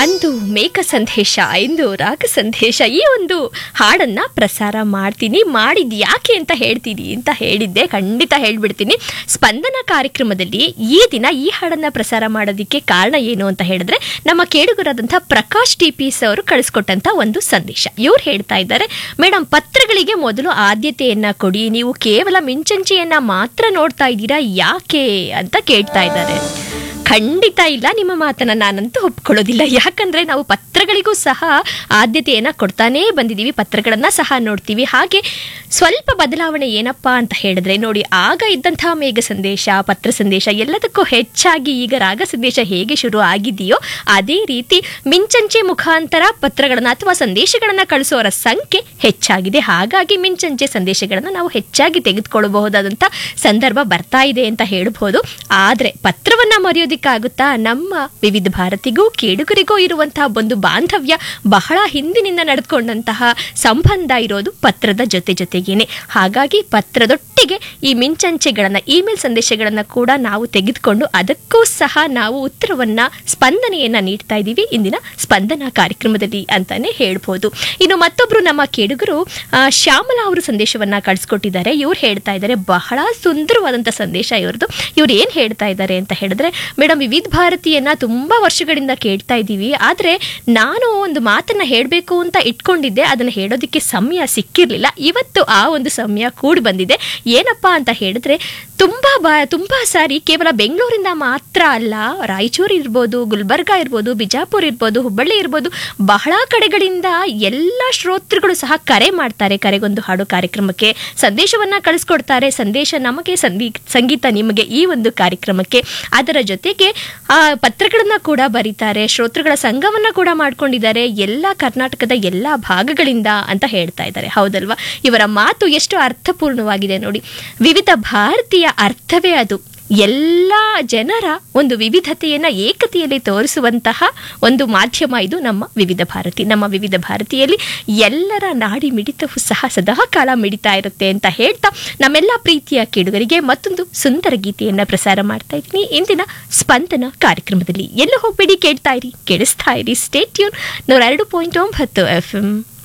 ಅಂದು ಮೇಘ ಸಂದೇಶ ಇಂದು ರಾಗ ಸಂದೇಶ ಈ ಒಂದು ಹಾಡನ್ನ ಪ್ರಸಾರ ಮಾಡ್ತೀನಿ ಮಾಡಿದ್ ಯಾಕೆ ಅಂತ ಹೇಳ್ತೀನಿ ಅಂತ ಹೇಳಿದ್ದೆ ಖಂಡಿತ ಹೇಳ್ಬಿಡ್ತೀನಿ ಸ್ಪಂದನ ಕಾರ್ಯಕ್ರಮದಲ್ಲಿ ಈ ದಿನ ಈ ಹಾಡನ್ನ ಪ್ರಸಾರ ಮಾಡೋದಕ್ಕೆ ಕಾರಣ ಏನು ಅಂತ ಹೇಳಿದ್ರೆ ನಮ್ಮ ಕೇಳುಗರಾದಂಥ ಪ್ರಕಾಶ್ ಟಿ ಪಿ ಅವರು ಕಳಿಸ್ಕೊಟ್ಟಂತ ಒಂದು ಸಂದೇಶ ಇವ್ರು ಹೇಳ್ತಾ ಇದ್ದಾರೆ ಮೇಡಮ್ ಪತ್ರಗಳಿಗೆ ಮೊದಲು ಆದ್ಯತೆಯನ್ನ ಕೊಡಿ ನೀವು ಕೇವಲ ಮಿಂಚಂಚಿಯನ್ನ ಮಾತ್ರ ನೋಡ್ತಾ ಇದ್ದೀರಾ ಯಾಕೆ ಅಂತ ಕೇಳ್ತಾ ಇದ್ದಾರೆ ಖಂಡಿತ ಇಲ್ಲ ನಿಮ್ಮ ಮಾತನ್ನ ನಾನಂತೂ ಒಪ್ಕೊಳ್ಳೋದಿಲ್ಲ ಯಾಕಂದ್ರೆ ನಾವು ಪತ್ರಗಳಿಗೂ ಸಹ ಆದ್ಯತೆಯನ್ನ ಕೊಡ್ತಾನೇ ಬಂದಿದ್ದೀವಿ ಪತ್ರಗಳನ್ನ ಸಹ ನೋಡ್ತೀವಿ ಹಾಗೆ ಸ್ವಲ್ಪ ಬದಲಾವಣೆ ಏನಪ್ಪಾ ಅಂತ ಹೇಳಿದ್ರೆ ನೋಡಿ ಆಗ ಇದ್ದಂತಹ ಮೇಘ ಸಂದೇಶ ಪತ್ರ ಸಂದೇಶ ಎಲ್ಲದಕ್ಕೂ ಹೆಚ್ಚಾಗಿ ಈಗ ರಾಗ ಸಂದೇಶ ಹೇಗೆ ಶುರು ಆಗಿದೆಯೋ ಅದೇ ರೀತಿ ಮಿಂಚಂಚೆ ಮುಖಾಂತರ ಪತ್ರಗಳನ್ನ ಅಥವಾ ಸಂದೇಶಗಳನ್ನ ಕಳಿಸೋರ ಸಂಖ್ಯೆ ಹೆಚ್ಚಾಗಿದೆ ಹಾಗಾಗಿ ಮಿಂಚಂಚೆ ಸಂದೇಶಗಳನ್ನ ನಾವು ಹೆಚ್ಚಾಗಿ ತೆಗೆದುಕೊಳ್ಳಬಹುದಾದಂಥ ಸಂದರ್ಭ ಬರ್ತಾ ಇದೆ ಅಂತ ಹೇಳ್ಬೋದು ಆದ್ರೆ ಪತ್ರವನ್ನ ಮರೆಯೋದಿಕ್ಕಾಗುತ್ತಾ ನಮ್ಮ ವಿವಿಧ ಭಾರತಿಗೂ ಕೇಳುಗರಿಗೂ ಇರುವಂತಹ ಒಂದು ಬಾಂಧವ್ಯ ಬಹಳ ಹಿಂದಿನಿಂದ ನಡೆದುಕೊಂಡಂತಹ ಸಂಬಂಧ ಇರೋದು ಪತ್ರದ ಜೊತೆ ಜೊತೆಗೇನೆ ಹಾಗಾಗಿ ಪತ್ರದೊಟ್ಟಿಗೆ ಈ ಮಿಂಚಂಚೆಗಳನ್ನ ಇಮೇಲ್ ಸಂದೇಶಗಳನ್ನ ಕೂಡ ನಾವು ತೆಗೆದುಕೊಂಡು ಅದಕ್ಕೂ ಸಹ ನಾವು ಉತ್ತರವನ್ನ ಸ್ಪಂದನೆಯನ್ನ ನೀಡ್ತಾ ಇದ್ದೀವಿ ಇಂದಿನ ಸ್ಪಂದನ ಕಾರ್ಯಕ್ರಮದಲ್ಲಿ ಅಂತಾನೆ ಹೇಳ್ಬೋದು ಇನ್ನು ಮತ್ತೊಬ್ರು ನಮ್ಮ ಕೇಳುಗರು ಆ, ಶ್ಯಾಮಲಾ ಅವರು ಸಂದೇಶವನ್ನ ಕಳಿಸ್ಕೊಟ್ಟಿದ್ದಾರೆ ಇವ್ರು ಹೇಳ್ತಾ ಇದ್ದಾರೆ ಬಹಳ ಸುಂದರವಾದಂಥ ಸಂದೇಶ ಇವ್ರದ್ದು ಇವ್ರು ಏನು ಹೇಳ್ತಾ ಇದ್ದಾರೆ ಅಂತ ಹೇಳಿದ್ರೆ ಮೇಡಮ್ ವಿವಿಧ ಭಾರತಿಯನ್ನ ತುಂಬಾ ವರ್ಷಗಳಿಂದ ಕೇಳ್ತಾ ಇದ್ದೀವಿ ಆದರೆ ನಾನು ಒಂದು ಮಾತನ್ನ ಹೇಳಬೇಕು ಅಂತ ಇಟ್ಕೊಂಡಿದ್ದೆ ಅದನ್ನ ಹೇಳೋದಕ್ಕೆ ಸಮಯ ಸಿಕ್ಕಿರ್ಲಿಲ್ಲ ಇವತ್ತು ಆ ಒಂದು ಸಮಯ ಕೂಡಿ ಬಂದಿದೆ ಏನಪ್ಪಾ ಅಂತ ಹೇಳಿದ್ರೆ ತುಂಬಾ ಬಾ ತುಂಬಾ ಸಾರಿ ಕೇವಲ ಬೆಂಗಳೂರಿಂದ ಮಾತ್ರ ಅಲ್ಲ ರಾಯಚೂರು ಇರ್ಬೋದು ಗುಲ್ಬರ್ಗ ಇರ್ಬೋದು ಬಿಜಾಪುರ ಇರ್ಬೋದು ಹುಬ್ಬಳ್ಳಿ ಇರ್ಬೋದು ಬಹಳ ಕಡೆಗಳಿಂದ ಎಲ್ಲ ಶ್ರೋತೃಗಳು ಸಹ ಕರೆ ಮಾಡ್ತಾರೆ ಕರೆಗೊಂದು ಹಾಡು ಕಾರ್ಯಕ್ರಮಕ್ಕೆ ಸಂದೇಶವನ್ನ ಕಳಿಸ್ಕೊಡ್ತಾರೆ ಸಂದೇಶ ನಮಗೆ ಸಂದೀ ಸಂಗೀತ ನಿಮಗೆ ಈ ಒಂದು ಕಾರ್ಯಕ್ರಮಕ್ಕೆ ಅದರ ಜೊತೆಗೆ ಆ ಪತ್ರಗಳನ್ನ ಕೂಡ ಬರೀತಾರೆ ಶ್ರೋತೃಗಳ ಸಂಘವನ್ನ ಕೂಡ ಮಾಡ್ಕೊಂಡಿದ್ದಾರೆ ಎಲ್ಲ ಕರ್ನಾಟಕದ ಎಲ್ಲ ಭಾಗಗಳಿಂದ ಅಂತ ಹೇಳ್ತಾ ಇದ್ದಾರೆ ಹೌದಲ್ವಾ ಇವರ ಮಾತು ಎಷ್ಟು ಅರ್ಥಪೂರ್ಣವಾಗಿದೆ ನೋಡಿ ವಿವಿಧ ಭಾರತೀಯ ಅರ್ಥವೇ ಅದು ಎಲ್ಲ ಜನರ ಒಂದು ವಿವಿಧತೆಯನ್ನ ಏಕತೆಯಲ್ಲಿ ತೋರಿಸುವಂತಹ ಒಂದು ಮಾಧ್ಯಮ ಇದು ನಮ್ಮ ವಿವಿಧ ಭಾರತಿ ನಮ್ಮ ವಿವಿಧ ಭಾರತಿಯಲ್ಲಿ ಎಲ್ಲರ ನಾಡಿ ಮಿಡಿತವೂ ಸಹ ಸದಾ ಕಾಲ ಮಿಡಿತಾ ಇರುತ್ತೆ ಅಂತ ಹೇಳ್ತಾ ನಮ್ಮೆಲ್ಲ ಪ್ರೀತಿಯ ಕೇಳುಗರಿಗೆ ಮತ್ತೊಂದು ಸುಂದರ ಗೀತೆಯನ್ನ ಪ್ರಸಾರ ಮಾಡ್ತಾ ಇದ್ದೀನಿ ಇಂದಿನ ಸ್ಪಂದನ ಕಾರ್ಯಕ್ರಮದಲ್ಲಿ ಎಲ್ಲೂ ಹೋಗ್ಬೇಡಿ ಕೇಳ್ತಾ ಇರಿ ಕೇಳಿಸ್ತಾ ಇರಿ ಸ್ಟೇಟ್ಯೂನ್ ನೂರ ಎರಡು ಪಾಯಿಂಟ್ ಒಂಬತ್ತು ಎಫ್ ಎಂ